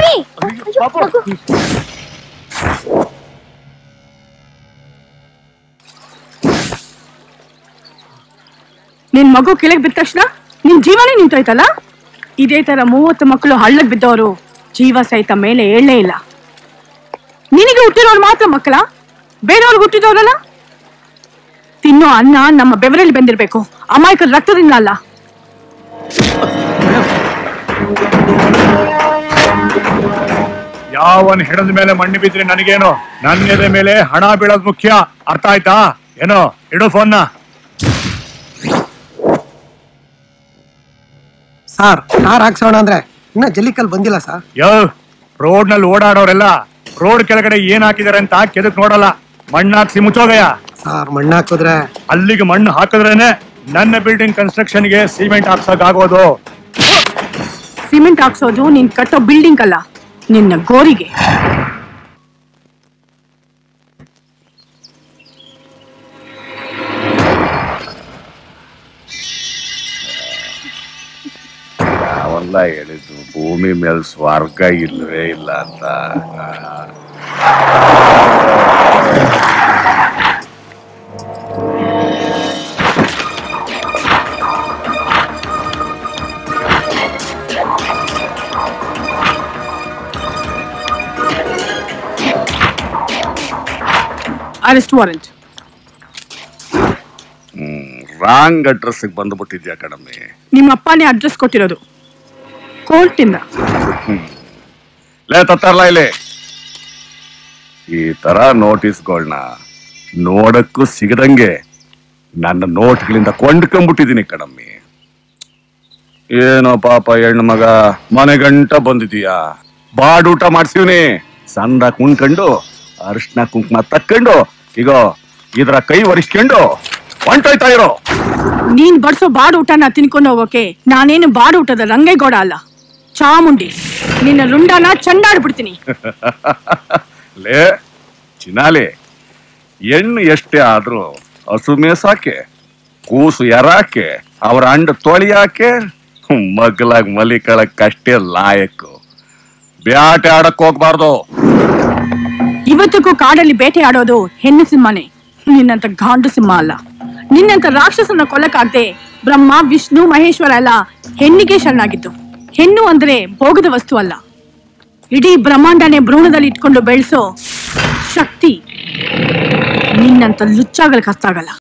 ನಿನ್ ಮಗು ಕೆಳಗ್ ಬಿದ್ದ ತಕ್ಷಣ ನಿನ್ ಜೀವನೇ ನಿಂತೋಯ್ತಲ್ಲ ಇದೇ ತರ ಮೂವತ್ತು ಮಕ್ಕಳು ಹಳ್ಳಕ್ ಬಿದ್ದವರು ಜೀವ ಸಹಿತ ಮೇಲೆ ಏಳಲೇ ಇಲ್ಲ ನಿನಗೆ ಹುಟ್ಟಿರೋರು ಮಾತ್ರ ಮಕ್ಕಳ ಬೇರೆಯವ್ರಿಗೆ ಹುಟ್ಟಿದವರಲ್ಲ ತಿನ್ನೋ ಅನ್ನ ನಮ್ಮ ಬೆವರಲ್ಲಿ ಬೆಂದಿರ್ಬೇಕು ಅಮಾಯಕರ ರಕ್ತದಿಂದ ಅಲ್ಲ ಯಾವನ್ ಹೆಣದ ಮೇಲೆ ಮಣ್ಣು ಬಿದ್ರೆ ನನಗೇನು ನನ್ನ ಎದೆ ಮೇಲೆ ಹಣ ಬೀಳೋದ್ ಮುಖ್ಯ ಅರ್ಥ ಆಯ್ತಾ ಏನೋ ಇಡು ಫೋನ್ನ ಸರ್ ಕಾರ್ ಹಾಕ್ಸೋಣ ಅಂದ್ರೆ ಇನ್ನ ಜಲ್ಲಿಕಲ್ ಬಂದಿಲ್ಲ ಸರ್ ಯೋ ರೋಡ್ ನಲ್ಲಿ ಓಡಾಡೋರೆಲ್ಲ ರೋಡ್ ಕೆಳಗಡೆ ಏನ್ ಹಾಕಿದಾರೆ ಅಂತ ಕೆದಕ್ ನೋಡಲ್ಲ ಮಣ್ಣು ಹಾಕ್ಸಿ ಮುಚ್ಚೋಗಯ್ಯ ಸರ್ ಮಣ್ಣು ಹಾಕಿದ್ರೆ ಅಲ್ಲಿಗೆ ಮಣ್ಣು ಹಾಕಿದ್ರೇನೆ ನನ್ನ ಬಿಲ್ಡಿಂಗ್ ಕನ್ಸ್ಟ್ರಕ್ಷನ್ಗೆ ಸಿಮೆಂಟ್ ಹಾಕ್ಸಕ್ ಆಗೋದು ಸಿಮೆಂಟ್ ಹಾಕ್ಸೋದು ನೀನ್ ಕಟ್ಟೋ ಬಿಲ್ಡಿಂಗ್ ಅಲ್ಲ ನಿನ್ನ ಗೋರಿಗೆ ನಾವೆಲ್ಲ ಹೇಳಿದ್ದು ಭೂಮಿ ಮೇಲೆ ಸ್ವರ್ಗ ಇಲ್ವೇ ಇಲ್ಲ ಅಂತ ಅರೆಸ್ಟ್ ವಾರೆಂಟ್ ರಾಂಗ್ ಅಡ್ರೆಸ್ ಬಂದ್ಬಿಟ್ಟಿದ್ಯಾ ಕಣಮ್ಮಿ ನಿಮ್ಮ ಅಪ್ಪನೇ ಅಡ್ರೆಸ್ ಕೊಟ್ಟಿರೋದು ಕೋರ್ಟಿಂದ ಲೇ ತತ್ತಾರಲ್ಲ ಇಲ್ಲಿ ಈ ತರ ನೋಟಿಸ್ಗಳನ್ನ ನೋಡಕ್ಕೂ ಸಿಗದಂಗೆ ನನ್ನ ನೋಟ್ಗಳಿಂದ ಕೊಂಡ್ಕೊಂಡ್ಬಿಟ್ಟಿದೀನಿ ಕಣಮ್ಮಿ ಏನೋ ಪಾಪ ಹೆಣ್ಣು ಮಗ ಮನೆ ಗಂಟ ಬಂದಿದೀಯಾ ಬಾಡೂಟ ಮಾಡ್ಸಿವ್ನಿ ಸಂದ ಕುಣ್ಕೊಂಡು ಅರಿಶಿನ ಕುಂಕುಮ ತಕ್ಕೊಂಡು ಈಗ ಇದ್ರ ಕೈ ಒರೆಸ್ಕೊಂಡು ಹೊಂಟೋಯ್ತಾ ಇರೋ ನೀನ್ ಬಡ್ಸೋ ಬಾಡ್ ಊಟನ ತಿನ್ಕೊಂಡು ಹೋಗೋಕೆ ನಾನೇನು ಬಾಡ್ ಊಟದ ರಂಗೇಗೌಡ ಅಲ್ಲ ಚಾಮುಂಡಿ ನಿನ್ನ ರುಂಡನ ಚಂಡಾಡ್ಬಿಡ್ತೀನಿ ಲೇ ಚಿನಾಲಿ ಹೆಣ್ಣು ಎಷ್ಟೇ ಆದ್ರೂ ಹಸು ಮೇಸಾಕೆ ಕೂಸು ಎರಾಕೆ ಅವರ ಅಂಡ ತೊಳಿಯಾಕೆ ಮಗ್ಲಾಗ್ ಮಲಿಕಳಕ್ಕಷ್ಟೇ ಲಾಯಕ್ಕು ಬ್ಯಾಟೆ ಆಡಕ್ ಹೋಗ್ಬಾರ್ದು ಇವತ್ತಿಗೂ ಕಾಡಲ್ಲಿ ಬೇಟೆ ಆಡೋದು ಹೆಣ್ಣು ಸಿಂಹನೇ ನಿನ್ನಂತ ಗಾಂಡು ಸಿಂಹ ಅಲ್ಲ ನಿನ್ನಂತ ರಾಕ್ಷಸನ ಕೊಲ್ಲಕ್ಕಾಗ್ದೆ ಬ್ರಹ್ಮ ವಿಷ್ಣು ಮಹೇಶ್ವರ ಎಲ್ಲ ಹೆಣ್ಣಿಗೆ ಶರಣಾಗಿತ್ತು ಹೆಣ್ಣು ಅಂದ್ರೆ ಭೋಗದ ವಸ್ತು ಅಲ್ಲ ಇಡೀ ಬ್ರಹ್ಮಾಂಡನೇ ಭ್ರೂಣದಲ್ಲಿ ಇಟ್ಕೊಂಡು ಬೆಳೆಸೋ ಶಕ್ತಿ ನಿನ್ನಂತ ಲುಚ್ಚಾಗಲ್ ಕಷ್ಟಾಗಲ್ಲ